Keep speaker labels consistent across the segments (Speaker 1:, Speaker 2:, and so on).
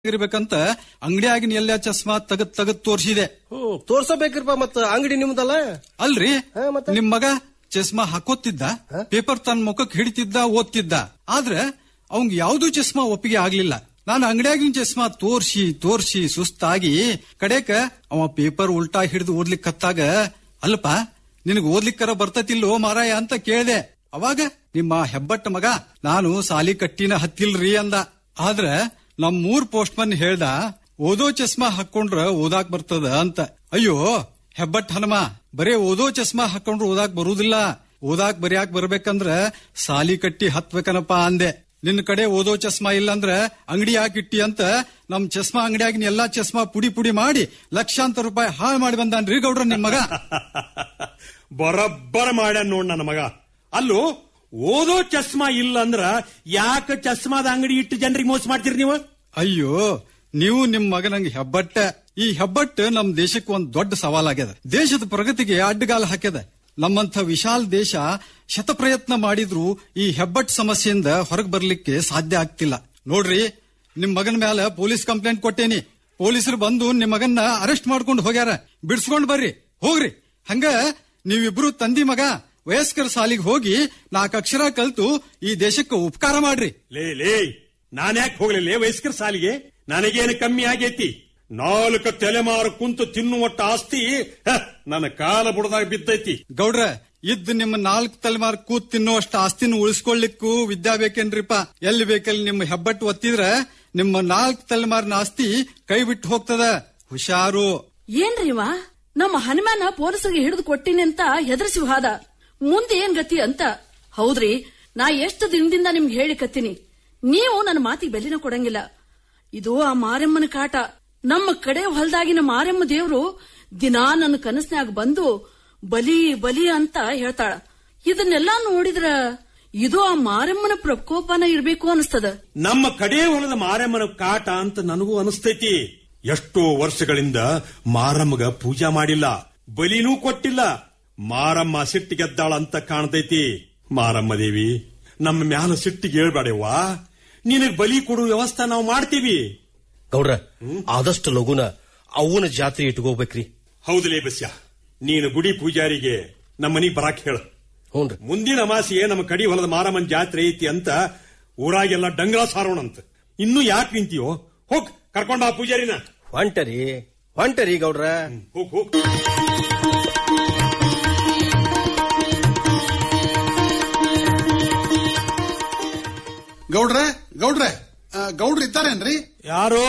Speaker 1: ಇರ್ಬೇಕಂತ ಅಂಗಡಿಯಾಗಿನ ಎಲ್ಲ ಚಸ್ಮಾ ತಗದ್ ತಗದ್ ತೋರ್ಸಿದೆ
Speaker 2: ಹ್ಮ್ ತೋರ್ಸಬೇಕ್ರಿಪ್ಪ ಮತ್ತ ಅಂಗಡಿ ನಿಮ್ದಲ್ಲ
Speaker 1: ಅಲ್ರಿ
Speaker 2: ಹಾ, ಮತ್ತೆ?
Speaker 1: ನಿಮ್ ಮಗ ಚಸ್ಮಾ ಹಾಕೋತಿದ್ದ ಪೇಪರ್ ತನ್ನ ಮುಖಕ್ಕೆ ಹಿಡಿತಿದ್ದ ಓದ್ತಿದ್ದ ಆದ್ರೆ ಅವಂಗ್ ಯಾವ್ದು ಚಸ್ಮಾ ಒಪ್ಪಿಗೆ ಆಗ್ಲಿಲ್ಲ ನಾನು ಅಂಗಡಿಯಾಗಿನ ಚಸ್ಮಾ ತೋರ್ಸಿ ತೋರ್ಸಿ ಸುಸ್ತಾಗಿ ಕಡೆಕ ಅವ ಪೇಪರ್ ಉಲ್ಟಾ ಹಿಡಿದು ಓದ್ಲಿಕ್ ಕತ್ತಾಗ ಅಲ್ಪ ನಿನಗ್ ಓದ್ಲಿಕ್ಕರ ಬರ್ತತಿಲ್ಲೋ ಮಾರಾಯ ಅಂತ ಕೇಳ್ದೆ ಅವಾಗ ನಿಮ್ಮ ಹೆಬ್ಬಟ್ಟ ಮಗ ನಾನು ಸಾಲಿ ಕಟ್ಟಿನ ಹತ್ತಿಲ್ರಿ ಅಂದ ಆದ್ರ ನಮ್ ಮೂರ್ ಪೋಸ್ಟ್ ಮನ್ ಹೇಳ್ದ ಓದೋ ಚಸ್ಮಾ ಹಾಕೊಂಡ್ರ ಓದಾಕ್ ಬರ್ತದ ಅಂತ ಅಯ್ಯೋ ಹೆಬ್ಬಟ್ ಹನುಮ ಬರೇ ಓದೋ ಚಸ್ಮಾ ಹಾಕೊಂಡ್ರು ಓದಾಕ್ ಬರುದಿಲ್ಲ ಓದಾಕ್ ಬರಿಯಾಕ್ ಬರ್ಬೇಕಂದ್ರ ಸಾಲಿ ಕಟ್ಟಿ ಹತ್ಬೇಕನಪ್ಪ ಅಂದೆ ನಿನ್ನ ಕಡೆ ಓದೋ ಚಸ್ಮಾ ಇಲ್ಲಂದ್ರ ಅಂಗಡಿ ಹಾಕಿಟ್ಟಿ ಅಂತ ನಮ್ ಚಸ್ಮಾ ಅಂಗಡಿಯಾಗಿನ ಎಲ್ಲಾ ಚಸ್ಮಾ ಪುಡಿ ಪುಡಿ ಮಾಡಿ ಲಕ್ಷಾಂತರ ರೂಪಾಯಿ ಹಾಳು ಮಾಡಿ ಬಂದಾನ್ರಿ ಗೌಡ್ರ ನಿಮ್ ಮಗ
Speaker 3: ಬರಬ್ಬರ ಮಾಡ್ಯಾನ ನೋಡ್ ನನ್ನ ಮಗ ಅಲ್ಲೂ ಓದೋ ಚಸ್ಮಾ ಇಲ್ಲ ಅಂದ್ರ ಯಾಕ ಚಸ್ಮಾದ ಅಂಗಡಿ ಇಟ್ಟು ಜನರಿಗೆ ಮೋಸ ಮಾಡ್ತೀರಿ ನೀವು
Speaker 1: ಅಯ್ಯೋ ನೀವು ನಿಮ್ ಮಗನಂಗ್ ಹೆಬ್ಬಟ್ಟ ಈ ಹೆಬ್ಬಟ್ಟು ನಮ್ ದೇಶಕ್ಕೆ ಒಂದ್ ದೊಡ್ಡ ಸವಾಲಾಗ್ಯದ ದೇಶದ ಪ್ರಗತಿಗೆ ಅಡ್ಡಗಾಲ ಹಾಕ್ಯದ ನಮ್ಮಂಥ ವಿಶಾಲ ದೇಶ ಶತಪ್ರಯತ್ನ ಮಾಡಿದ್ರು ಈ ಹೆಬ್ಬಟ್ ಸಮಸ್ಯೆಯಿಂದ ಹೊರಗ್ ಬರ್ಲಿಕ್ಕೆ ಸಾಧ್ಯ ಆಗ್ತಿಲ್ಲ ನೋಡ್ರಿ ನಿಮ್ ಮಗನ ಮ್ಯಾಲ ಪೊಲೀಸ್ ಕಂಪ್ಲೇಂಟ್ ಕೊಟ್ಟೇನಿ ಪೊಲೀಸರು ಬಂದು ನಿಮ್ ಮಗನ್ನ ಅರೆಸ್ಟ್ ಮಾಡ್ಕೊಂಡು ಹೋಗ್ಯಾರ ಬಿಡ್ಸ್ಕೊಂಡ್ ಬರ್ರಿ ಹೋಗ್ರಿ ಹಂಗ ನೀವಿಬ್ರು ತಂದಿ ಮಗ ವಯಸ್ಕರ ಸಾಲಿಗೆ ಹೋಗಿ ನಾಲ್ಕು ಅಕ್ಷರ ಕಲ್ತು ಈ ದೇಶಕ್ಕೆ ಉಪಕಾರ ಮಾಡ್ರಿ
Speaker 3: ಲೇ ಲೇ ನಾನ್ಯಾಕೆ ಹೋಗ್ಲಿಲ್ಲ ವಯಸ್ಕರ ಸಾಲಿಗೆ ನನಗೇನು ಕಮ್ಮಿ ಆಗೈತಿ ನಾಲ್ಕು ತಲೆಮಾರು ಕುಂತು ತಿನ್ನುವಟ್ಟ ಆಸ್ತಿ ಹ, ನನ್ನ ಕಾಲ ಬುಡದಾಗ ಬಿದ್ದೈತಿ
Speaker 1: ಗೌಡ್ರ ಇದ್ ನಿಮ್ಮ ನಾಲ್ಕು ತಲೆಮಾರ್ ಕೂತ್ ತಿನ್ನುವಷ್ಟ ಆಸ್ತಿನ ಉಳಿಸ್ಕೊಳ್ಳಿಕ್ಕೂ ವಿದ್ಯಾ ಬೇಕೇನ್ರಿಪ್ಪ ಎಲ್ಲಿ ಬೇಕಲ್ಲಿ ನಿಮ್ಮ ಹೆಬ್ಬಟ್ಟು ಒತ್ತಿದ್ರ ನಿಮ್ಮ ನಾಲ್ಕು ತಲೆಮಾರಿನ ಆಸ್ತಿ ಕೈ ಬಿಟ್ಟು ಹೋಗ್ತದ ಹುಷಾರು
Speaker 4: ಏನ್ರಿ ಇವ ನಮ್ಮ ಹನುಮಾನ ಪೊಲೀಸರಿಗೆ ಹಿಡಿದು ಕೊಟ್ಟಿನಿ ಅಂತ ಹೆದರ್ಸಿ ಹೋದ ಮುಂದೆ ಏನ್ ಗತಿ ಅಂತ ಹೌದ್ರಿ ನಾ ಎಷ್ಟು ದಿನದಿಂದ ನಿಮ್ಗೆ ಹೇಳಿಕತ್ತೀನಿ ನೀವು ನನ್ನ ಮಾತಿಗೆ ಬೆಲೆನ ಕೊಡಂಗಿಲ್ಲ ಇದು ಆ ಮಾರಮ್ಮನ ಕಾಟ ನಮ್ಮ ಕಡೆ ಹೊಲದಾಗಿನ ಮಾರಮ್ಮ ದೇವ್ರು ದಿನಾ ನನ್ನ ಕನಸ್ನ್ಯಾಗ ಬಂದು ಬಲಿ ಬಲಿ ಅಂತ ಹೇಳ್ತಾಳ ಇದನ್ನೆಲ್ಲಾ ನೋಡಿದ್ರ ಇದು ಆ ಮಾರಮ್ಮನ ಪ್ರಕೋಪನ ಇರ್ಬೇಕು ಅನಿಸ್ತದ
Speaker 3: ನಮ್ಮ ಕಡೆ ಹೊಲದ ಮಾರಮ್ಮನ ಕಾಟ ಅಂತ ನನಗೂ ಅನಿಸ್ತೈತಿ ಎಷ್ಟೋ ವರ್ಷಗಳಿಂದ ಮಾರಮ್ಮಗ ಪೂಜಾ ಮಾಡಿಲ್ಲ ಬಲಿನೂ ಕೊಟ್ಟಿಲ್ಲ ಮಾರಮ್ಮ ಸಿಟ್ಟು ಗೆದ್ದಾಳ ಅಂತ ಕಾಣ್ತೈತಿ ಮಾರಮ್ಮ ದೇವಿ ನಮ್ಮ ಮ್ಯಾಲ ಸಿಟ್ಟಿಗೆ ಹೇಳ್ಬೇಡವ್ವಾ ನಿನಗ್ ಬಲಿ ಕೊಡುವ ವ್ಯವಸ್ಥೆ ನಾವು ಮಾಡ್ತೀವಿ
Speaker 2: ಗೌಡ್ರ ಆದಷ್ಟು ಲಗುನ ಅವನ ಜಾತ್ರೆ ಇಟ್ಕೋಬೇಕ್ರಿ
Speaker 3: ಹೌದಲೇ ಬಸ್ಯ ನೀನು ಗುಡಿ ಪೂಜಾರಿಗೆ ನಮ್ಮ ಮನಿಗ್ ಬರಾಕ್ ಹೇಳು
Speaker 2: ಹ್ಞೂನ್ರಿ
Speaker 3: ಮುಂದಿನ ಅಮಾಸಿಗೆ ನಮ್ಮ ಕಡಿ ಹೊಲದ ಮಾರಮ್ಮನ ಜಾತ್ರೆ ಐತಿ ಅಂತ ಊರಾಗೆಲ್ಲ ಡಂಗಳ ಸಾರೋಣಂತ ಇನ್ನು ಯಾಕೆ ನಿಂತೀಯೋ ಹೋಗ್ ಕರ್ಕೊಂಡ ಆ ಪೂಜಾರಿನ
Speaker 2: ಹೊಂಟರಿ ಹೊಂಟರಿ ಗೌಡ್ರ
Speaker 3: ಹೋಗ್ ಹೋಗ್
Speaker 5: ಗೌಡ್ರೆ ಗೌಡ್ರೆ ಆ, ಗೌಡ್ರು ಇದ್ದಾರೇನ್ರಿ
Speaker 3: ಯಾರು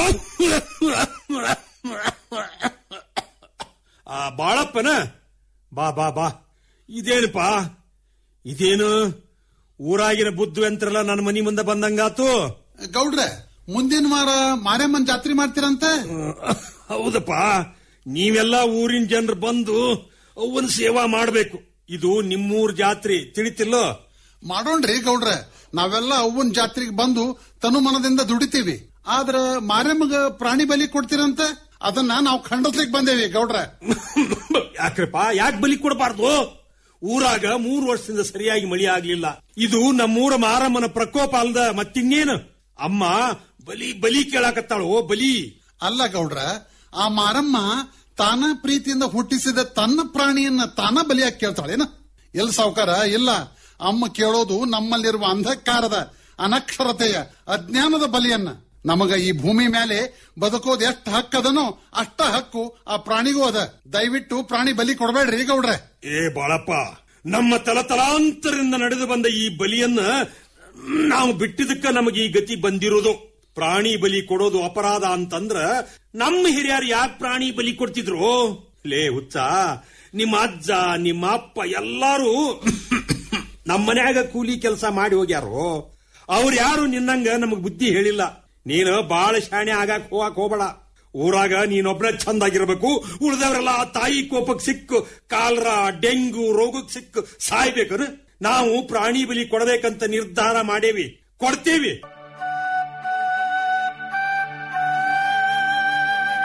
Speaker 3: ಆ ಬಾಳಪ್ಪನ ಬಾ ಬಾ ಬಾ ಇದೇನಪ್ಪ ಇದೇನು ಊರಾಗಿನ ಬುದ್ಧು ಯಂತ್ರಲ್ಲ ನನ್ನ ಮನಿ ಮುಂದೆ ಬಂದಂಗಾತು
Speaker 5: ಗೌಡ್ರೆ ಮುಂದಿನ ವಾರ ಮಾರಮ್ಮನ್ ಜಾತ್ರೆ ಮಾಡ್ತೀರಂತ
Speaker 3: ಹೌದಪ್ಪ ನೀವೆಲ್ಲ ಊರಿನ ಜನರು ಬಂದು ಅವನ ಸೇವಾ ಮಾಡಬೇಕು ಇದು ನಿಮ್ಮೂರ್ ಜಾತ್ರೆ ತಿಳಿತಿಲ್ಲೋ
Speaker 5: ಮಾಡೋಣ್ರಿ ಗೌಡ್ರೆ ನಾವೆಲ್ಲ ಅವ್ವನ್ ಜಾತ್ರೆಗೆ ಬಂದು ತನು ಮನದಿಂದ ದುಡಿತೀವಿ ಆದ್ರ ಮಾರಮ್ಮಗ ಪ್ರಾಣಿ ಬಲಿ ಕೊಡ್ತೀರಂತ ಅದನ್ನ ನಾವು ಖಂಡಿಸ್ಲಿಕ್ ಬಂದೇವಿ ಗೌಡ್ರೆ
Speaker 3: ಯಾಕ್ರಪ್ಪ ಯಾಕೆ ಬಲಿ ಕೊಡಬಾರ್ದು ಊರಾಗ ಮೂರು ವರ್ಷದಿಂದ ಸರಿಯಾಗಿ ಮಳಿ ಆಗ್ಲಿಲ್ಲ ಇದು ನಮ್ಮೂರ ಮಾರಮ್ಮನ ಪ್ರಕೋಪ ಅಲ್ದ ಮತ್ತಿನ್ನೇನು ಅಮ್ಮ ಬಲಿ ಬಲಿ ಕೇಳಾಕತ್ತಾಳು ಬಲಿ
Speaker 5: ಅಲ್ಲ ಗೌಡ್ರ ಆ ಮಾರಮ್ಮ ತಾನ ಪ್ರೀತಿಯಿಂದ ಹುಟ್ಟಿಸಿದ ತನ್ನ ಪ್ರಾಣಿಯನ್ನ ತಾನ ಬಲಿಯಾಗಿ ಕೇಳ್ತಾಳೇನ ಎಲ್ ಸಾವುಕಾರ ಇಲ್ಲ ಅಮ್ಮ ಕೇಳೋದು ನಮ್ಮಲ್ಲಿರುವ ಅಂಧಕಾರದ ಅನಕ್ಷರತೆಯ ಅಜ್ಞಾನದ ಬಲಿಯನ್ನ ನಮಗ ಈ ಭೂಮಿ ಮೇಲೆ ಬದುಕೋದು ಎಷ್ಟು ಹಕ್ಕದನೋ ಅಷ್ಟ ಹಕ್ಕು ಆ ಪ್ರಾಣಿಗೂ ಅದ ದಯವಿಟ್ಟು ಪ್ರಾಣಿ ಬಲಿ ಕೊಡಬೇಡ್ರಿ ಗೌಡ್ರೆ
Speaker 3: ಏ ಬಾಳಪ್ಪ ನಮ್ಮ ತಲತಲಾಂತರದಿಂದ ನಡೆದು ಬಂದ ಈ ಬಲಿಯನ್ನ ನಾವು ಬಿಟ್ಟಿದ್ದಕ್ಕ ನಮಗೆ ಈ ಗತಿ ಬಂದಿರೋದು ಪ್ರಾಣಿ ಬಲಿ ಕೊಡೋದು ಅಪರಾಧ ಅಂತಂದ್ರ ನಮ್ಮ ಹಿರಿಯರು ಯಾಕೆ ಪ್ರಾಣಿ ಬಲಿ ಕೊಡ್ತಿದ್ರು ಲೇ ಹುಚ್ಚ ನಿಮ್ಮ ಅಜ್ಜ ನಿಮ್ಮ ಅಪ್ಪ ಎಲ್ಲಾರು ನಮ್ಮ ಮನ್ಯಾಗ ಕೂಲಿ ಕೆಲಸ ಮಾಡಿ ಹೋಗ್ಯಾರೋ ಅವ್ರು ಯಾರು ನಿನ್ನಂಗ ನಮಗ್ ಬುದ್ಧಿ ಹೇಳಿಲ್ಲ ನೀನು ಬಾಳ ಶಾಣೆ ಆಗಾಕ್ ಹೋಗಾಕ್ ಹೋಗ್ಬೇಡ ಊರಾಗ ನೀನೊಬ್ನೇ ಚಂದಾಗಿರ್ಬೇಕು ಉಳಿದವರೆಲ್ಲ ತಾಯಿ ಕೋಪಕ್ ಸಿಕ್ಕು ಕಾಲ್ರ ಡೆಂಗು ರೋಗಕ್ ಸಿಕ್ಕು ಸಾಯ್ಬೇಕನು ನಾವು ಪ್ರಾಣಿ ಬಲಿ ಕೊಡಬೇಕಂತ ನಿರ್ಧಾರ ಮಾಡೇವಿ ಕೊಡ್ತೀವಿ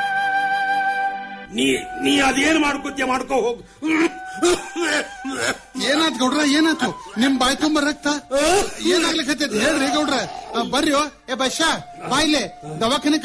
Speaker 3: ನೀ ನೀ ಅದೇನ್ ಮಾಡ್ಕೋತೀಯ ಮಾಡ್ಕೋ ಹೋಗು
Speaker 5: ಏನಾತ್ ಗೌಡ್ರ ಏನಾತು ನಿಮ್ ಬಾಯ್ ತುಂಬ ರಕ್ತ ಏನಾಗ್ಲಿಕ್ಕೆ ಹೇಳ್ರಿ ಗೌಡ್ರ ಆ, ಬರ್ರಿ ಏ ಬಶ್ಯಾ ಬಾಯ್ಲೆ ದವಾಖಾನೆ